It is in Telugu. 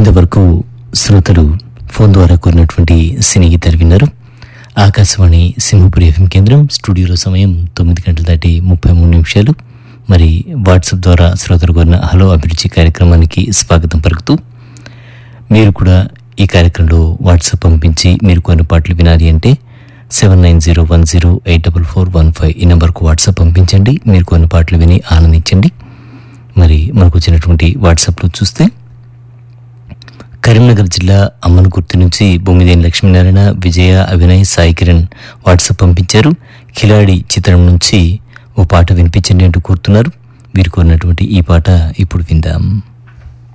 ఇంతవరకు శ్రోతలు ఫోన్ ద్వారా కోరినటువంటి సినీ గీతాలు విన్నారు ఆకాశవాణి సింహపురి ఎఫ్ఎం కేంద్రం స్టూడియోలో సమయం తొమ్మిది గంటల దాటి ముప్పై మూడు నిమిషాలు మరి వాట్సాప్ ద్వారా శ్రోతలు కోరిన హలో అభిరుచి కార్యక్రమానికి స్వాగతం పలుకుతూ మీరు కూడా ఈ కార్యక్రమంలో వాట్సాప్ పంపించి మీరు కొన్ని పాటలు వినాలి అంటే seven nine zero one zero eight double four one five ఈ నెంబర్కు వాట్సాప్ పంపించండి మీరు కొన్ని పాటలు విని ఆనందించండి మరి మనకు వచ్చినటువంటి వాట్సాప్లో చూస్తే కరీంనగర్ జిల్లా అమ్మనగుర్తి నుంచి బొమ్మిదేని లక్ష్మీనారాయణ విజయ అవినయ్ సాయి కిరణ్ వాట్సాప్ పంపించారు ఖిలాడి చిత్రం నుంచి ఓ పాట వినిపించండి అంటూ కోరుతున్నారు వీరు కోరినటువంటి ఈ పాట ఇప్పుడు విందాం